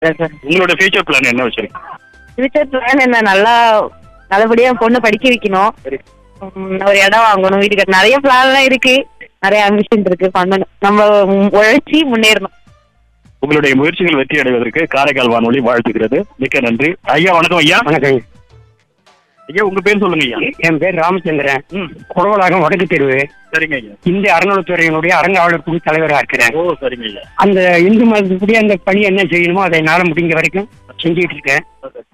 சரி சார் உங்களோட future plan என்ன வச்சிருக்கீங்க ஃபியூச்சர் பிளான் என்ன நல்லா நல்லபடியா பொண்ணு படிக்க வைக்கணும் சரி. ம், ஒரு இடம் வாங்கணும் வீடு கட்ட நிறைய பிளான்லாம் இருக்கு நிறைய அம்பிஷன் இருக்கு பண்ணணும் நம்ம ம், உழைச்சி முன்னேறணும் உங்களுடைய முயற்சிகள் வெற்றி அடைவதற்கு காரைக்கால் வானொலி வாழ்த்துகிறது மிக்க நன்றி ஐயா வணக்கம் ஐயா வணக்கம் ஐயா உங்க பேர் சொல்லுங்க ஐயா என் பேர் ராமச்சந்திரன் ம் குடவலாகம் வடக்கு தெருவு சரிங்க ஐயா இந்திய அறநிலைத்துறையினுடைய அறங்காவலர் குழு தலைவராக இருக்கிறேன் ஓ சரிங்க ஐயா அந்த இந்து மதத்துப்படி அந்த பணி என்ன செய்யணுமோ அதை என்னால் முடிஞ்ச வரைக்கும் செஞ்சுட்டு இருக்கேன்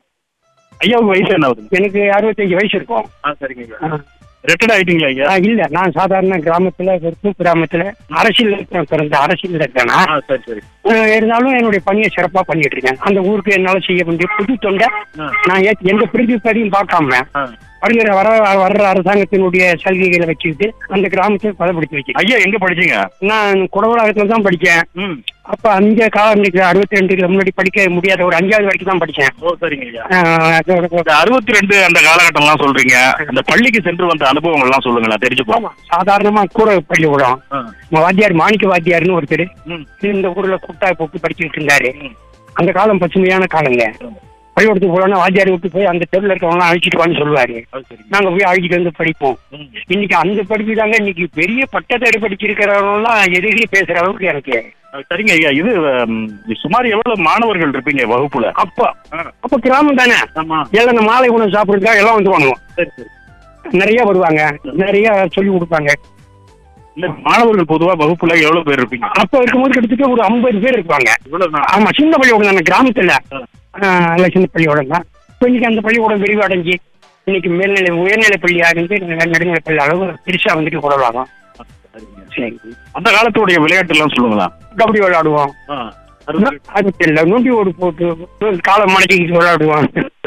ஐயா உங்க வயசு என்ன ஆகுது எனக்கு அறுபத்தஞ்சு வயசு இருக்கும் ஆ சரிங்க ஐயா ரிட்டர்ட் ஆயிட்டீங்களா ஐயா ஆ, இல்ல நான் சாதாரண கிராமத்துல ஒரு கிராமத்துல அரசியல் பிறந்த அரசியல் இருக்கேன் ஆ சரி சரி அஹ் இருந்தாலும் என்னுடைய பணியை சிறப்பா பண்ணிட்டு இருக்கேன் அந்த ஊருக்கு என்னால செய்ய வேண்டிய புது தொண்டை ஆ. நான் ஏ- எந்த பிரதிபதியும் பார்க்காம ஆ. வருகிற வர வர்ற அரசாங்கத்தினுடைய சலுகைகளை வச்சுக்கிட்டு அந்த கிராமத்தை பதப்படுத்தி வச்சிருக்கேன் ஐயா எங்க படிச்சீங்க நான் குடவலாகத்துல தான் படிச்சேன் ம் அப்ப அந்த காலம் அறுபத்தி ரெண்டுக்கு முன்னாடி படிக்க முடியாத ஒரு அஞ்சாவது வரைக்கும் தான் படிச்சேன் ஓ சரிங்க ஐயா அஹ் அதோட- இந்த அறுபத்தி ரெண்டு அந்த காலகட்டம்லாம் சொல்றீங்க அந்த பள்ளிக்கு சென்று வந்த அனுபவங்கள் எல்லாம் சொல்லுங்களேன் தெரிஞ்சுப்போம் ஆமா சாதாரணமா கூட பள்ளிக்கூடம் ஆ. நம்ம வாத்தியார் மாணிக்க வாத்தியார்னு ஒருத்தர் ம் இந்த ஊர்ல கூட்டா போட்டு படிச்சுட்டு இருந்தாரு ம். அந்த காலம் பசுமையான காலங்க பள்ளிக்கூடத்துக்கு போனா வாத்தியார் விட்டு போய் அந்த தெருவில் இருக்கவங்க அழைச்சிட்டு வான்னு சொல்லுவாரு அது சரிங்க நாங்க போய் அழைச்சிட்டு வந்து படிப்போம் ம். இன்னைக்கு அந்த படிப்பு தாங்க இன்னைக்கு பெரிய பட்டத்தடி படிச்சிருக்கிறவங்கலாம் எதிரி பேசுற அளவுக்கு எனக்கு அது சரிங்க ஐயா இது ம், சுமார் எவ்வளவு மாணவர்கள் இருப்பீங்க வகுப்புல அப்போ ஆ. அப்ப கிராமம் தானே ஆமா எல்லாம் இந்த மாலை உணவு சாப்பிடுறதுக்காக எல்லாம் வந்துருவாங்க சரி சரி நிறைய வருவாங்க நிறைய சொல்லி கொடுப்பாங்க இல்ல மாணவர்கள் பொதுவா வகுப்புல எவ்வளவு பேர் இருப்பீங்க அப்ப இருக்கும்போது கிட்டத்தட்ட ஒரு ஐம்பது பேர் இருப்பாங்க இவ்வளவு தான். ஆமா சின்ன பள்ளிக்கூடம் தானே கிராமத்துல ஆ. ஆஹ் நல்ல சின்ன பள்ளிக்கூடம் தான் இப்போ இன்னைக்கு அந்த பள்ளிக்கூடம் விரிவடைஞ்சு இன்னைக்கு மேல்நிலை உயர்நிலை பள்ளியாக இருந்து நடுநிலை பள்ளி அளவு பெருசா வந்துட்டு கூடவாகும் சரிங்க. சரி அந்த காலத்துடைய விளையாட்டு எல்லாம் சொல்லுங்களா கபடி விளையாடுவோம் அது தெரியல நொண்டி ஓடு போட்டு காலை மடக்கிட்டு விளையாடுவோம்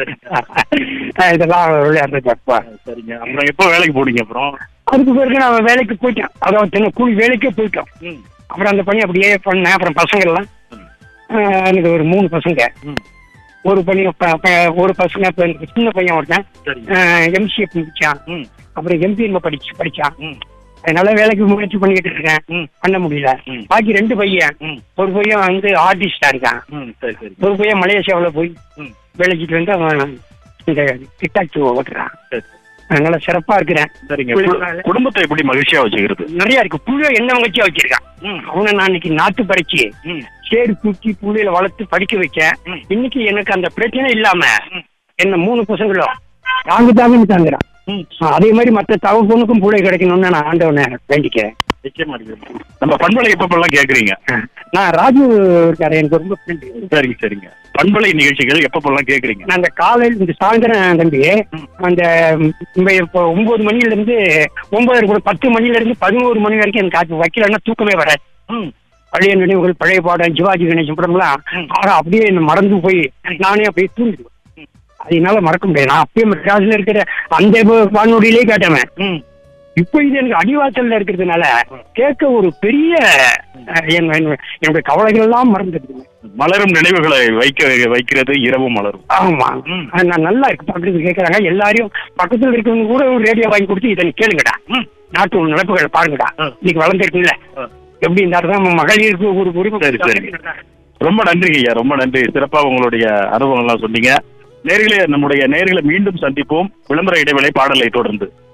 ஆஹ் இதெல்லாம் விளையாடுறது அப்பா சரிங்க அப்புறம் எப்போ வேலைக்கு போனீங்க அப்புறம் அதுக்கு பிறகு நான் வேலைக்கு போயிட்டேன் அதாவது சின்ன கூலி வேலைக்கே போயிட்டோம் ம். அப்புறம் அந்த பணி அப்படியே பண்ணேன் அப்புறம் பசங்க எல்லாம் ம். ஆஹ் எனக்கு ஒரு மூணு பசங்க ம். ஒரு பையன் ப- ப- ஒரு பசங்க இப்ப எனக்கு சின்ன பையன் ஒருத்தன் சரிங்க எம்சிஏ முடிச்சான் ம். அப்புறம் எம்பிஎம் படிச்சு படிச்சான் ம். அதனால வேலைக்கு முயற்சி பண்ணிக்கிட்டு இருக்கேன் ம். பண்ண முடியல ம். பாக்கி ரெண்டு பையன் ம். ஒரு பையன் வந்து ஆர்டிஸ்டா இருக்கான் ம் சரி சரி ஒரு பையன் மலேசியாவுல போய் ம். வேலைக்கிட்டு வந்து அவன் இந்த கிட்டாச்சு ஓட்டுறான் சரி அதனால சிறப்பா இருக்கிறேன் சரிங்க கு- குடும்பத்தை எப்படி மகிழ்ச்சியா வச்சுக்கிறது நிறைய இருக்கு புள்ள என்ன வச்சு வச்சிருக்கான் ம். அவனை நான் இன்னைக்கு நாட்டு பறிச்சு ம். சேரு தூக்கி புள்ளையில வளர்த்து படிக்க வச்சேன் ம். இன்னைக்கு எனக்கு அந்த பிரச்சனை இல்லாம ம். என்ன மூணு பசங்களும் தாங்க தாங்கன்னு தாங்குறான் ம். அதே மாதிரி மற்ற தவ பொண்ணுக்கும் பிள்ளை கிடைக்கணும்னு நான் ஆண்டவனை வேண்டிக்கிறேன் நிச்சயமா நிச்சயமா. நம்ம பண்பலை எப்பப்பெல்லாம் கேக்குறீங்க நான் ராஜு இருக்காரு எனக்கு ரொம்ப ஃப்ரெண்டு சரிங்க சரிங்க பண்பலை நிகழ்ச்சிகள் எப்பப்பெல்லாம் கேக்குறீங்க நான் அந்த காலையில் இந்த சாயந்தரம் தம்பி ம். அந்த ம், இந்த இப்போ ஒன்பது மணில இருந்து ஒன்பது கூட பத்து மணில இருந்து பதினோரு மணி வரைக்கும் எனக்கு அது வைக்கலன்னா தூக்கமே வராது ம். பழைய நினைவுகள் பழைய பாடம் சிவாஜி கணேசன் படம்லாம் ம். ஆனா அப்படியே என்ன மறந்து போய் நானே அப்படியே தூங்கிடுவேன் அது என்னால மறக்க முடியாது நான் அப்பயே மெட்ராஸ்ல இருக்கிற அந்த வானொலியிலே கேட்டவன் ம். இப்போ இது எனக்கு அடிவாசல்ல இருக்கிறதுனால கேட்க ஒரு பெரிய அஹ், என்- என்- என்னுடைய கவலைகள் எல்லாம் மறந்துடுது மலரும் நினைவுகளை வைக்க வைக்கிறது இரவும் மலரும் ஆமா ம். அது நான் நல்லா இருக்கு பக்கத்துல கேட்கறாங்க எல்லாரையும் பக்கத்துல இருக்கவங்க கூட ஒரு ரேடியோ வாங்கி கொடுத்து இதை நீ கேளுங்கடா ம். நாட்டு நடப்புகளை பாருங்கடா ஆ. இன்னைக்கு வளர்ந்துருக்குல்ல ஆ. எப்படி இருந்தாலும் மகளிருக்கு ஒரு உரிமை சரி, சரி. ரொம்ப நன்றிங்க ஐயா ரொம்ப நன்றி சிறப்பா உங்களுடைய அனுபவங்கள்லாம் சொன்னீங்க நேர்களை நம்முடைய நேர்களை மீண்டும் சந்திப்போம் விளம்பர இடைவேளை பாடலை தொடர்ந்து